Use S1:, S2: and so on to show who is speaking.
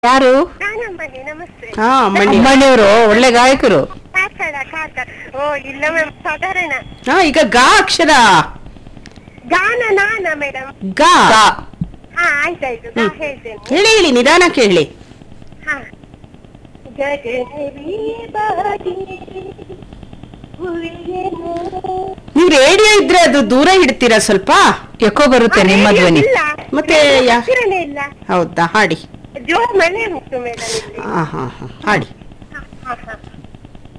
S1: ಯಾರು
S2: ನಾನಮ್ಮನಿ ನಮಸ್ತೆ
S3: ಹಾ ಅಮ್ಮಣ್ಣಿ
S1: ಅಮ್ಮಣಿಯವರು ಒಳ್ಳೆ ಗಾಯಕರು
S2: ಕಾಕಡ ಕಾಕ ಓ ಇಲ್ಲ ಮ್ಯಾಮ್ ಸಾಧಾರಣ
S3: ಹಾ ಈಗ ಗಾ ಅಕ್ಷರ
S2: ಗಾನ ನಾನ ಮೇಡಮ್
S3: ಗಾ
S1: ಗಾ.
S2: ಹಾ ಆಯ್ತಾಯ್ತು ಗಾ ಹೇಳ್ತೇನೆ
S3: ಹೇಳಿ ಹೇಳಿ ನಿಧಾನ ಕೇಳಿ
S2: ಹಾ ಗಗನವೇ ಬಾಗಿ ಹುಲಿಯೇನು.
S3: ನೀವು ರೇಡಿಯೋ ಇದ್ರೆ ಅದು ದೂರ ಇಡ್ತೀರಾ ಸ್ವಲ್ಪ
S1: ಎಕೋ ಬರುತ್ತೆ
S2: ಆ,
S1: ನಿಮ್ಮ
S2: ರೇಡಿಯೋ
S1: ಧ್ವನಿ
S2: ಇಲ್ಲ
S3: ಮತ್ತೆ
S2: ರೇಡಿಯೋ
S3: ಯಾ-
S2: ಹತ್ತಿರನೇ ಇಲ್ಲ
S3: ಹೌದಾ ಹಾಡಿ
S2: ಜೋರ್ ಮಳೆ ಉಂಟು ಮೇಡಮ್ ಇಲ್ಲಿ
S3: ಹಾ ಹಾ ಹಾ ಹಾಡಿ
S2: ಹಾ, ಹಾ, ಹಾ.